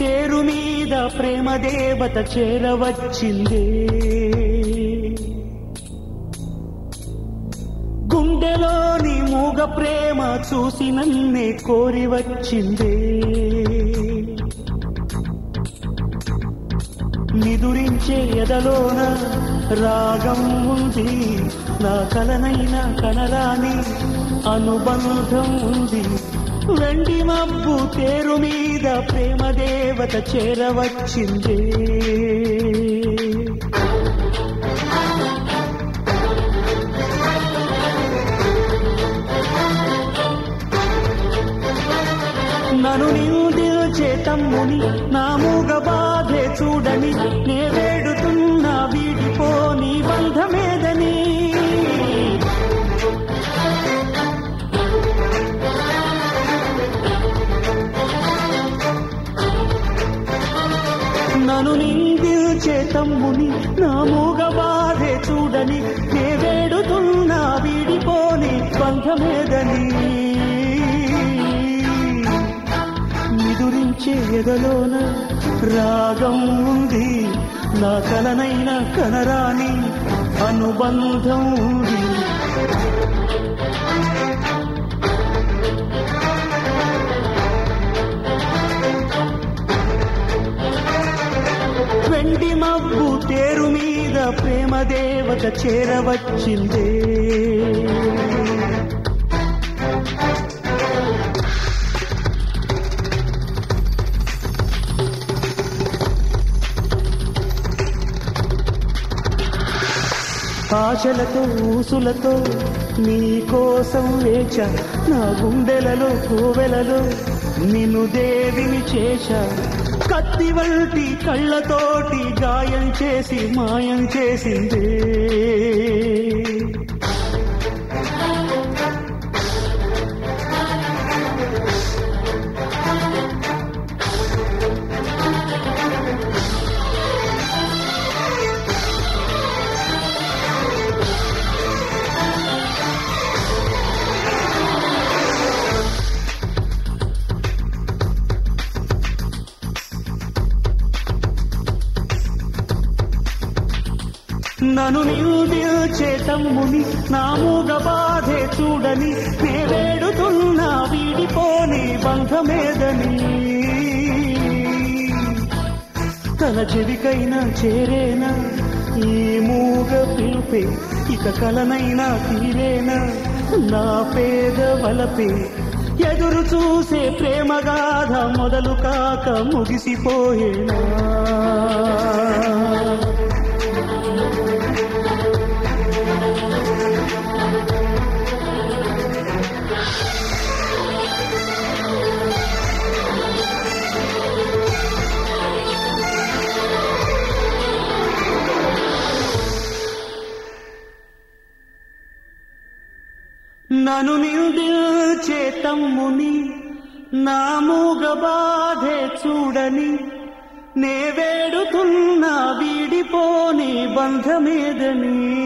తేరు మీద ప్రేమ దేవత చేరవచ్చిందే గుండెలోని మూగ ప్రేమ చూసి నన్నే కోరి వచ్చిందే నిదురించే ఎదలోన రాగం ఉంది నా కలనైన కనరాని అనుబంధం ఉంది వెండి మబ్బు తేరు మీద ప్రేమ దేవత చేరవచ్చిందే నన్ను నిందించే తమ్ముని నా మూగ బాధే చూడని నే వేడుతున్నా వీడిపోని బంధమేదని నన్ను నిందించే తమ్ముని నా మూగ బాధే చూడని నే వేడుతున్నా వీడిపోని బంధమేదని నిదురించే ఎదలోన రాగం ఉంది నా కలనైన కనరాని అనుబంధం ఉంది వెండి మబ్బు తేరు మీద ప్రేమ దేవత చేరవచ్చిందే ఆశలతో ఊసులతో నీ కోసం వేచ నా గుండెలలో కోవెలలో నిన్ను దేవిని చేశ కత్తి వంటి కళ్ళతోటి గాయం చేసి మాయం చేసిందే నన్ను నిందించే తమ్ముని నా మూగ బాధే చూడని నే వేడుతున్నా వీడిపోని బంధమేదని తన చెవికైనా చేరేనా ఈ మూగ పిలుపే ఇక కలనైనా తీరేనా నా పేద వలపే ఎదురు చూసే ప్రేమగాథ మొదలు కాక ముగిసిపోయేనా నన్ను నిందించే తమ్ముని నా మూగ బాధే చూడని నే వేడుతున్నా వీడిపోని బంధమేదని